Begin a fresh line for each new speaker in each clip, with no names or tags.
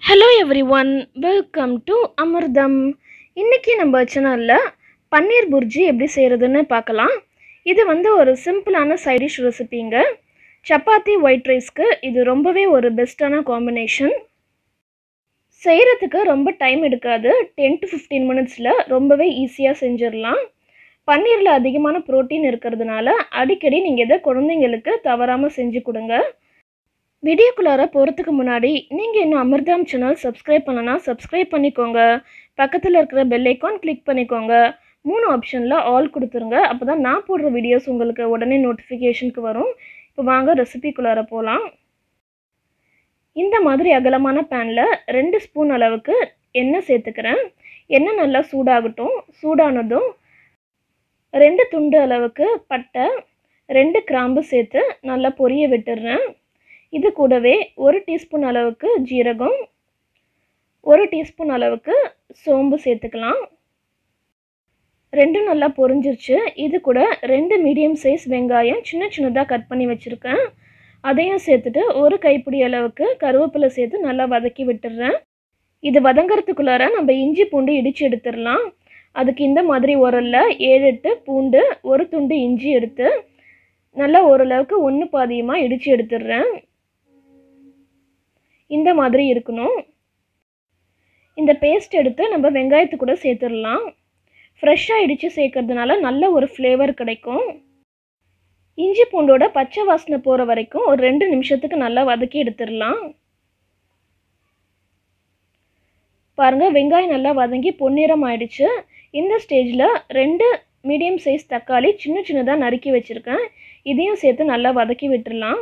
hello everyone welcome to Amirtham இன்றைக்கி நம்ம சேனலில் பன்னீர் புர்ஜி எப்படி செய்கிறதுன்னு பார்க்கலாம் இது வந்து ஒரு சிம்பிளான சைடிஷ் ரெசிபிங்க சப்பாத்தி ஒயிட் ரைஸ்க்கு இது ரொம்பவே ஒரு பெஸ்ட்டான காம்பினேஷன் செய்கிறதுக்கு ரொம்ப டைம் எடுக்காது டென் டு ஃபிஃப்டீன் மினிட்ஸில் ரொம்பவே ஈஸியாக செஞ்சிடலாம் பன்னீரில் அதிகமான ப்ரோட்டீன் இருக்கிறதுனால அடிக்கடி நீங்கள் இதை குழந்தைங்களுக்கு தவறாமல் செஞ்சு கொடுங்க வீடியோக்குள்ளார போகிறதுக்கு முன்னாடி நீங்கள் இன்னும் அமிர்தம் சேனல் சப்ஸ்கிரைப் பண்ணலன்னா சப்ஸ்கிரைப் பண்ணிக்கோங்க பக்கத்தில் இருக்கிற பெல் ஐக்கான் கிளிக் பண்ணிக்கோங்க மூணு ஆப்ஷனில் ஆல் கொடுத்துருங்க அப்போ தான் நான் போடுற வீடியோஸ் உங்களுக்கு உடனே நோட்டிஃபிகேஷனுக்கு வரும் இப்போ வாங்க ரெசிபிக்குள்ளார போகலாம் இந்த மாதிரி அகலமான பேனில் ரெண்டு ஸ்பூன் அளவுக்கு எண்ணெய் சேர்த்துக்கிறேன் எண்ணெய் நல்லா சூடாகட்டும் சூடானதும் ரெண்டு துண்டு அளவுக்கு பட்டை ரெண்டு கிராம்பு சேர்த்து நல்லா பொரிய விட்டுடுறேன் இது கூடவே ஒரு டீஸ்பூன் அளவுக்கு ஜீரகம் ஒரு டீஸ்பூன் அளவுக்கு சோம்பு சேர்த்துக்கலாம் ரெண்டும் நல்லா பொரிஞ்சிருச்சு இது கூட ரெண்டு மீடியம் சைஸ் வெங்காயம் சின்ன சின்னதாக கட் பண்ணி வச்சுருக்கேன் அதையும் சேர்த்துட்டு ஒரு கைப்பிடி அளவுக்கு கருவேப்பிலை சேர்த்து நல்லா வதக்கி விட்டுடுறேன் இது வதங்கிறதுக்குள்ளார நம்ம இஞ்சி பூண்டு இடித்து எடுத்துடலாம் அதுக்கு இந்த மாதிரி உரல்ல ஏழு எட்டு பூண்டு ஒரு துண்டு இஞ்சி எடுத்து நல்லா ஓரளவுக்கு ஒன்று பாதியமாக இடித்து எடுத்துடுறேன் இந்த மாதிரி இருக்கணும் இந்த பேஸ்ட் எடுத்து நம்ம வெங்காயத்து கூட சேர்த்துடலாம் ஃப்ரெஷ்ஷாக இடித்து சேர்க்கறதுனால நல்ல ஒரு ஃப்ளேவர் கிடைக்கும் இஞ்சி பூண்டோட பச்சை வாசனை போகிற வரைக்கும் ஒரு ரெண்டு நிமிஷத்துக்கு நல்லா வதக்கி எடுத்துடலாம் பாருங்கள் வெங்காயம் நல்லா வதங்கி பொன்னிறம் ஆயிடுச்சு இந்த ஸ்டேஜில் ரெண்டு மீடியம் சைஸ் தக்காளி சின்ன சின்னதாக நறுக்கி வச்சுருக்கேன் இதையும் சேர்த்து நல்லா வதக்கி விட்டுடலாம்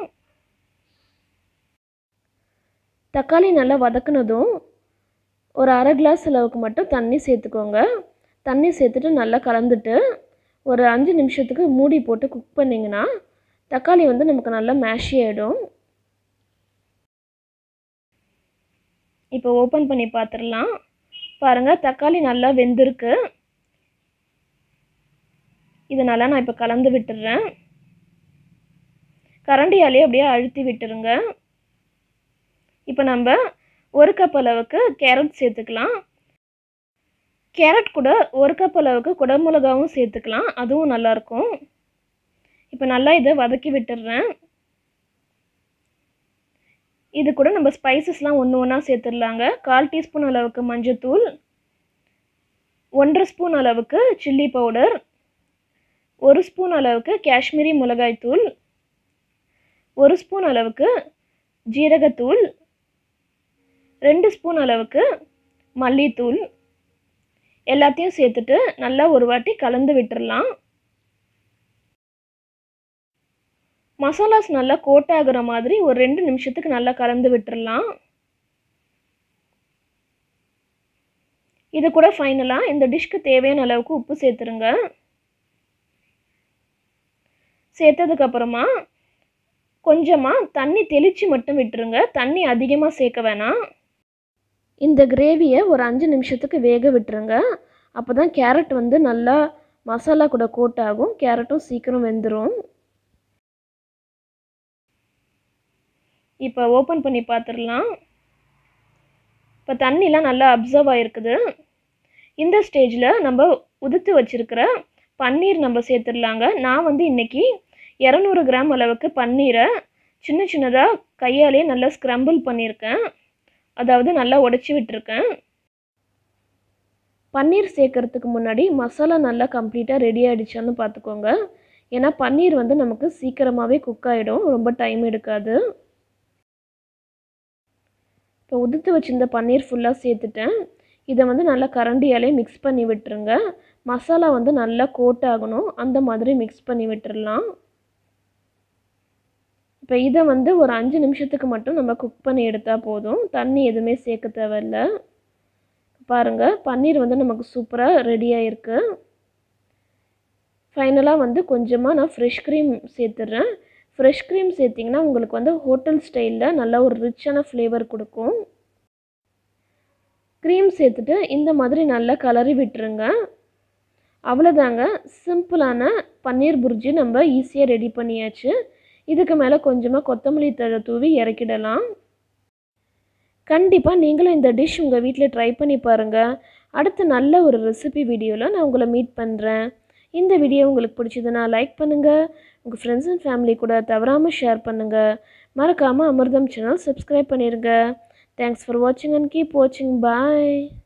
தக்காளி நல்லா வதக்குனதும் ஒரு அரை கிளாஸ் அளவுக்கு மட்டும் தண்ணி சேர்த்துக்கோங்க தண்ணி சேர்த்துட்டு நல்லா கலந்துட்டு ஒரு அஞ்சு நிமிஷத்துக்கு மூடி போட்டு குக் பண்ணிங்கன்னா தக்காளி வந்து நமக்கு நல்லா மேஷி ஆகிடும் இப்போ ஓப்பன் பண்ணி பார்த்துடலாம் பாருங்கள் தக்காளி நல்லா வெந்திருக்கு இதனால் நான் இப்போ கலந்து விட்டுடுறேன் கரண்டியாலே அப்படியே அழுத்தி விட்டுருங்க இப்போ நம்ம ஒரு கப் அளவுக்கு கேரட் சேர்த்துக்கலாம் கேரட் கூட ஒரு கப் அளவுக்கு குடமிளகாவும் சேர்த்துக்கலாம் அதுவும் நல்லாயிருக்கும் இப்போ நல்லா இதை வதக்கி விட்டுடுறேன் இது கூட நம்ம ஸ்பைசஸ்லாம் ஒன்று ஒன்றா சேர்த்துடலாங்க கால் டீஸ்பூன் அளவுக்கு மஞ்சத்தூள் ஒன்றரை ஸ்பூன் அளவுக்கு சில்லி பவுடர் ஒரு ஸ்பூன் அளவுக்கு காஷ்மீரி மிளகாய்த்தூள் ஒரு ஸ்பூன் அளவுக்கு ஜீரகத்தூள் ரெண்டு ஸ்பூன் அளவுக்கு மல்லித்தூள் எல்லாத்தையும் சேர்த்துட்டு நல்லா ஒரு வாட்டி கலந்து விட்டுடலாம் மசாலாஸ் நல்லா கோட் ஆகுற மாதிரி ஒரு ரெண்டு நிமிஷத்துக்கு நல்லா கலந்து விட்டுடலாம் இது கூட ஃபைனலாக இந்த டிஷ்க்கு தேவையான அளவுக்கு உப்பு சேர்த்துருங்க சேர்த்ததுக்கப்புறமா கொஞ்சமாக தண்ணி தெளித்து மட்டும் விட்டுருங்க தண்ணி அதிகமாக சேர்க்க வேணாம் இந்த கிரேவியை ஒரு அஞ்சு நிமிஷத்துக்கு வேக விட்டுருங்க அப்போ தான் கேரட் வந்து நல்லா மசாலா கூட கோட் ஆகும் கேரட்டும் சீக்கிரம் வெந்துடும் இப்போ ஓப்பன் பண்ணி பார்த்துடலாம் இப்போ தண்ணிலாம் நல்லா அப்சர்வ் ஆகிருக்குது இந்த ஸ்டேஜில் நம்ம உதுத்து வச்சுருக்கிற பன்னீர் நம்ம சேர்த்துடலாங்க நான் வந்து இன்றைக்கி இரநூறு கிராம் அளவுக்கு பன்னீரை சின்ன சின்னதாக கையாலே நல்லா ஸ்க்ரம்பிள் பண்ணியிருக்கேன் அதாவது நல்லா உடச்சி விட்டுருக்கேன் பன்னீர் சேர்க்கறதுக்கு முன்னாடி மசாலா நல்லா கம்ப்ளீட்டாக ரெடி ஆகிடுச்சான்னு பார்த்துக்கோங்க ஏன்னா பன்னீர் வந்து நமக்கு சீக்கிரமாகவே குக் ஆகிடும் ரொம்ப டைம் எடுக்காது இப்போ உதுத்து வச்சுருந்த பன்னீர் ஃபுல்லாக சேர்த்துட்டேன் இதை வந்து நல்லா கரண்டியாலே மிக்ஸ் பண்ணி விட்டுருங்க மசாலா வந்து நல்லா கோட் ஆகணும் அந்த மாதிரி மிக்ஸ் பண்ணி விட்டுடலாம் இப்போ இதை வந்து ஒரு அஞ்சு நிமிஷத்துக்கு மட்டும் நம்ம குக் பண்ணி எடுத்தால் போதும் தண்ணி எதுவுமே சேர்க்க தேவையில்ல பாருங்கள் பன்னீர் வந்து நமக்கு சூப்பராக ரெடி ஆகிருக்கு ஃபைனலாக வந்து கொஞ்சமாக நான் ஃப்ரெஷ் க்ரீம் சேர்த்துட்றேன் ஃப்ரெஷ் க்ரீம் சேர்த்திங்கன்னா உங்களுக்கு வந்து ஹோட்டல் ஸ்டைலில் நல்ல ஒரு ரிச்சான ஃப்ளேவர் கொடுக்கும் க்ரீம் சேர்த்துட்டு இந்த மாதிரி நல்லா கலரி விட்டுருங்க அவ்வளோதாங்க சிம்பிளான பன்னீர் புர்ஜி நம்ம ஈஸியாக ரெடி பண்ணியாச்சு இதுக்கு மேலே கொஞ்சமாக கொத்தமல்லி தழை தூவி இறக்கிடலாம் கண்டிப்பாக நீங்களும் இந்த டிஷ் உங்கள் வீட்டில் ட்ரை பண்ணி பாருங்கள் அடுத்து நல்ல ஒரு ரெசிபி வீடியோவில் நான் உங்களை மீட் பண்ணுறேன் இந்த வீடியோ உங்களுக்கு பிடிச்சதுன்னா லைக் பண்ணுங்கள் உங்கள் ஃப்ரெண்ட்ஸ் அண்ட் ஃபேமிலி கூட தவறாமல் ஷேர் பண்ணுங்கள் மறக்காமல் அமிர்தம் சேனல் சப்ஸ்கிரைப் பண்ணிடுங்க தேங்க்ஸ் ஃபார் வாட்சிங் அண்ட் கீப் வாட்சிங் பாய்